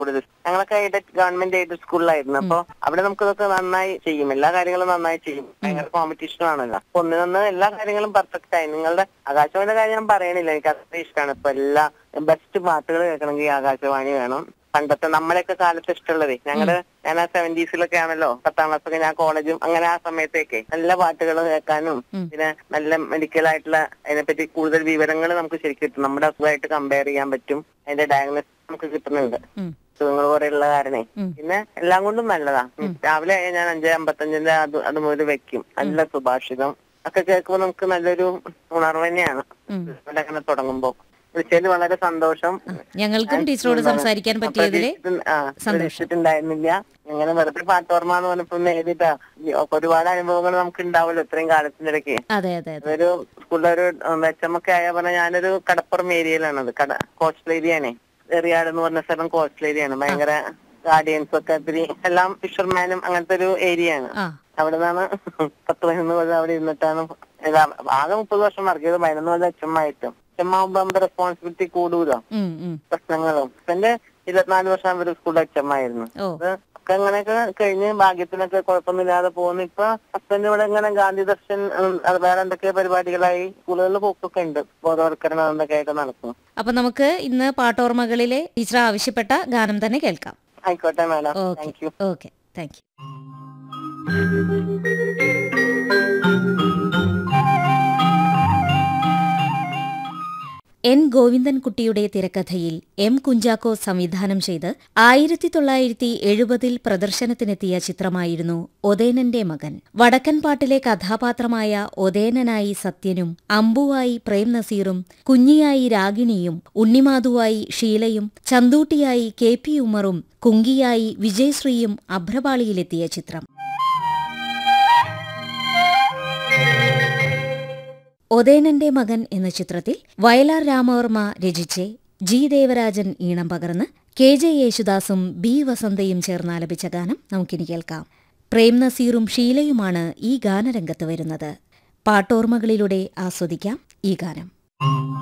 കൂടുതൽ ഞങ്ങളൊക്കെ aided government aided സ്കൂളിലായിരുന്നു അപ്പൊ അവിടെ നമുക്ക് ഇതൊക്കെ നന്നായി ചെയ്യും എല്ലാ കാര്യങ്ങളും നന്നായി ചെയ്യും ഭയങ്കര കോമ്പറ്റീഷൻ ആണല്ലോ അപ്പൊ ഒന്ന് നിന്ന് എല്ലാ കാര്യങ്ങളും പെർഫെക്റ്റ് ആയി നിങ്ങളുടെ ആകാശവാണിയുടെ കാര്യം ഞാൻ പറയണില്ല എനിക്ക് അത്ര ഇഷ്ടമാണ് ഇപ്പൊ എല്ലാ ബെസ്റ്റ് പാട്ടുകൾ കേൾക്കണമെങ്കിൽ ആകാശവാണി വേണം പണ്ടത്തെ നമ്മളെയൊക്കെ കാലത്ത് ഇഷ്ടമുള്ളതേ ഞങ്ങളുടെ ഞാൻ ആ സെവന്റീസിലൊക്കെ ആണല്ലോ പത്താം ക്ലാസ് ഒക്കെ ഞാൻ കോളേജും അങ്ങനെ ആ സമയത്തൊക്കെ നല്ല പാട്ടുകൾ കേൾക്കാനും ഉം. പിന്നെ നല്ല മെഡിക്കൽ ആയിട്ടുള്ള അതിനെപ്പറ്റി കൂടുതൽ വിവരങ്ങൾ നമുക്ക് ശരിക്കും കിട്ടും നമ്മുടെ അസുഖമായിട്ട് കമ്പയർ ചെയ്യാൻ പറ്റും അതിന്റെ ഡയഗ്നോസിസ് നമുക്ക് കിട്ടുന്നുണ്ട് ഉം. അസുഖങ്ങൾ കുറെ ഉള്ള കാരണേ ഉം. പിന്നെ എല്ലാം കൊണ്ടും നല്ലതാ രാവിലെ ആയാൽ ഞാൻ അഞ്ച് അമ്പത്തഞ്ചിന്റെ അത് അത് മുതൽ വെക്കും നല്ല സുഭാഷിതം ഒക്കെ കേൾക്കുമ്പോൾ നമുക്ക് നല്ലൊരു ഉണർവ് തന്നെയാണ് ഉം. ഇവിടെ അങ്ങനെ തുടങ്ങുമ്പോ വിളിച്ചതിൽ വളരെ സന്തോഷം ഞങ്ങൾക്കും ടീച്ചറോട് സംസാരിക്കാൻ പറ്റിയതില് പ്രതീക്ഷിച്ചിട്ട്- ആ, സന്തോഷം. പ്രതീക്ഷിച്ചിട്ടുണ്ടായിരുന്നില്ല അങ്ങനെ വെറുതെ പാട്ടോർമ്മ എന്ന് പറഞ്ഞപ്പോ ഒന്ന് എഴുതിട്ടാ ഈ ഒരുപാട് അനുഭവങ്ങൾ നമുക്ക് ഉണ്ടാവുമല്ലോ ഇത്രയും കാലത്തിന്റെ ഇടയ്ക്ക് അതെ അതെ അതെ അതൊരു സ്കൂളിലെ ഒരു വെച്ചമ്മൊക്കെ ആയ പറഞ്ഞ ഞാനൊരു കടപ്പുറം ഏരിയയിലാണത് കട കോസ്റ്റൽ ഏരിയയാണേ എറിയാട് എന്ന് പറഞ്ഞ സ്ഥലം കോസ്റ്റൽ ഏരിയയാണ് ഭയങ്കര ഗാർഡിയൻസ് ഒക്കെ ഒത്തിരി എല്ലാം ഫിഷർമാനും അങ്ങനത്തെ ഒരു ഏരിയയാണ് ആ അവിടെ നിന്നാണ് പത്ത് പതിനൊന്ന് കൊല്ലം അവിടെ ഇരുന്നിട്ടാണ് ഇതാ, ആകെ മുപ്പത് വർഷം വർക്ക് ചെയ്ത് പതിനൊന്ന് കൊല്ലം അച്ഛമ്മായിട്ടും അച്ഛമ്മാവുമ്പോ നമ്മുടെ റെസ്പോൺസിബിലിറ്റി കൂടുമല്ലോ ഉം, ഉം. പ്രശ്നങ്ങളും എന്റെ ഇരുപത്തിനാല് വർഷം ഒരു സ്കൂളിൽ അച്ഛമ്മായിരുന്നു ഓ അത് ഒക്കെ അങ്ങനെയൊക്കെ കഴിഞ്ഞ് ഭാഗ്യത്തിനൊക്കെ കുഴപ്പമൊന്നുമില്ലാതെ പോകുന്നു ഇപ്പൊ ഹസ്ബൻഡ് ഇവിടെ ഇങ്ങനെ ഗാന്ധി ദർശൻ ഉം, അത് വേറെ എന്തൊക്കെ പരിപാടികളായി സ്കൂളുകളിൽ പോക്കൊക്കെ ഉണ്ട് ബോധവൽക്കരണം എന്തൊക്കെ ആയിട്ട് നടക്കും അപ്പൊ നമുക്ക് ഇന്ന് പാട്ടോർമകളിലെ ടീച്ചർ ആവശ്യപ്പെട്ട ഗാനം തന്നെ കേൾക്കാം ആയിക്കോട്ടെ madam okay thank you okay thank you N ഗോവിന്ദൻകുട്ടിയുടെ തിരക്കഥയിൽ എം കുഞ്ചാക്കോ സംവിധാനം ചെയ്ത് ആയിരത്തി തൊള്ളായിരത്തി എഴുപതിൽ പ്രദർശനത്തിനെത്തിയ ചിത്രമായിരുന്നു ഒതേനന്റെ മകൻ വടക്കൻ പാട്ടിലെ കഥാപാത്രമായ ഒതേനനായി സത്യനും അമ്പുവായി പ്രേം നസീറും കുഞ്ഞിയായി രാഗിണിയും ഉണ്ണിമാധുവായി ഷീലയും ചന്തൂട്ടിയായി കെ പി ഉമറും കുങ്കിയായി വിജയശ്രീയും അഭ്രപാളിയിലെത്തിയ ചിത്രം ഒതേനന്റെ മകൻ എന്ന ചിത്രത്തിൽ വയലാർ രാമവർമ്മ രചിച്ച് ജി ദേവരാജൻ ഈണം പകർന്ന് കെ ജെ യേശുദാസും ബി വസന്തയും ചേർന്നാലപിച്ച ഗാനം നമുക്കിനി കേൾക്കാം പ്രേം നസീറും ഷീലയുമാണ് ഈ ഗാനരംഗത്ത് വരുന്നത് പാട്ടോർമ്മകളിലൂടെ ആസ്വദിക്കാം ഈ ഗാനം